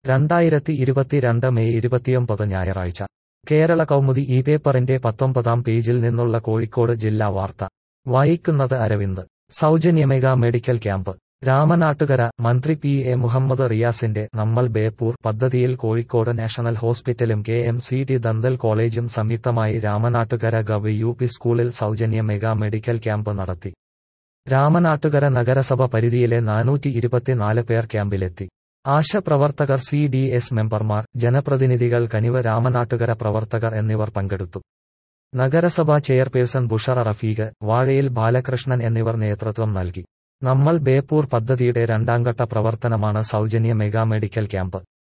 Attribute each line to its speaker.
Speaker 1: രണ്ടായിരത്തി ഇരുപത്തിരണ്ട് മെയ് ഇരുപത്തിയൊമ്പത് ഞായറാഴ്ച കേരള കൗമുദി ഈ പേപ്പറിന്റെ പത്തൊമ്പതാം പേജിൽ നിന്നുള്ള കോഴിക്കോട് ജില്ലാ വാർത്ത വായിക്കുന്നത് അരവിന്ദ് സൗജന്യ മെഗാ മെഡിക്കൽ ക്യാമ്പ് രാമനാട്ടുകര മന്ത്രി പി എ മുഹമ്മദ് റിയാസിന്റെ നമ്മൾ ബേപ്പൂർ പദ്ധതിയിൽ കോഴിക്കോട് നാഷണൽ ഹോസ്പിറ്റലും K M C T dental കോളേജും സംയുക്തമായി രാമനാട്ടുകര ഗവ് യു പി സ്കൂളിൽ സൗജന്യ മെഗാ മെഡിക്കൽ ക്യാമ്പ് നടത്തി രാമനാട്ടുകര നഗരസഭ പരിധിയിലെ നാനൂറ്റി ഇരുപത്തിനാല് പേർ ക്യാമ്പിലെത്തി ആശാപ്രവർത്തകർ സി ഡി എസ് മെമ്പർമാർ ജനപ്രതിനിധികൾ കനിവ് രാമനാട്ടുകര പ്രവർത്തകർ എന്നിവർ പങ്കെടുത്തു നഗരസഭാ ചെയർപേഴ്സൺ ബുഷറ റഫീഖ് വാഴയിൽ ബാലകൃഷ്ണൻ എന്നിവർ നേതൃത്വം നൽകി നമ്മൾ ബേപ്പൂർ പദ്ധതിയുടെ രണ്ടാംഘട്ട പ്രവർത്തനമാണ് സൗജന്യ മെഗാ മെഡിക്കൽ ക്യാമ്പ്